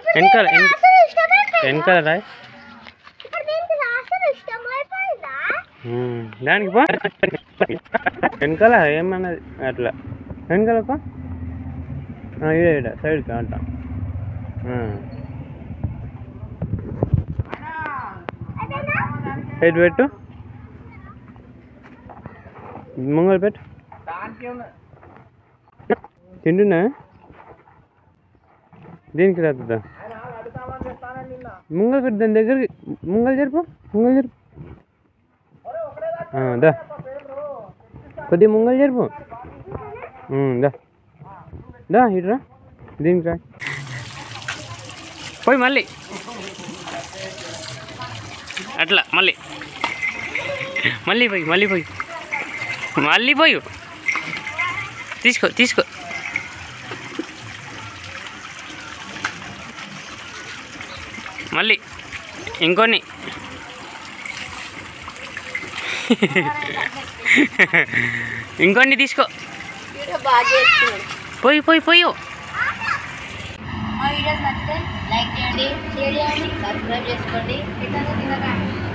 వెనకాల వెనక- అసలు ఇష్టమైపోయిందా? వెనకాల రాయ్ ఇప్పుడు దీనికి అసలు ఇష్టమైపోయిందా? ఉమ్, దానికి పో వెనకాల ఏమన్నది అట్లా వెనకాల పో ఆ, ఇడే ఇడే సైడ్కి అంట అదేనా? సైడ్ పెట్టు ముంగలు పెట్టు తింటున్నా దీనికి రాతుందా ముంగలు పెట్టు దాని దగ్గరికి ముంగలు జరుపు ముంగలు జరుపు ఆ, దా కొద్దిగా ముంగలు జరుపు ఉమ్, దా దా ఇటురా దీనికి రా పోయి మళ్ళీ అట్లా మళ్ళీ మళ్ళీ పోయి మళ్ళీ పోయి మళ్ళీ పోయి తీసుకో తీసుకో మళ్ళీ ఇంకొన్ని ఇంకొన్ని తీసుకో వీడియో బాగా చేస్తున్నాడు పోయి పోయి పోయి మా వీడియోస్ నచ్చితే లైక్ చేయండి షేర్ చేయండి సబ్స్క్రైబ్ చేసుకోండి ఇతను తినగా